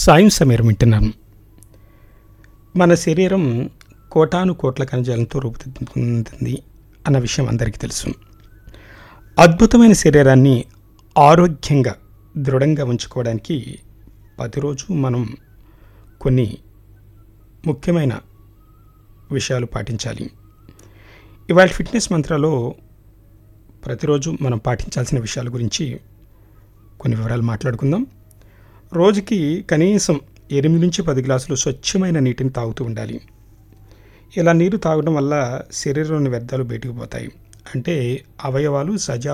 సాయం సమీరం వింటున్నాను మన శరీరం కోటాను కోట్ల కణజాలంతో రూపుదిద్దుకుంటుంది అన్న విషయం అందరికీ తెలుసు అద్భుతమైన శరీరాన్ని ఆరోగ్యంగా దృఢంగా ఉంచుకోవడానికి ప్రతిరోజు మనం కొన్ని ముఖ్యమైన విషయాలు పాటించాలి ఇవాళ ఫిట్నెస్ మంత్రాలో ప్రతిరోజు మనం పాటించాల్సిన విషయాల గురించి కొన్ని వివరాలు మాట్లాడుకుందాం రోజుకి కనీసం ఎనిమిది నుంచి పది గ్లాసులు స్వచ్ఛమైన నీటిని తాగుతూ ఉండాలి ఇలా నీరు తాగడం వల్ల శరీరంలోని వ్యర్థాలు బయటకు పోతాయి అంటే అవయవాలు సజా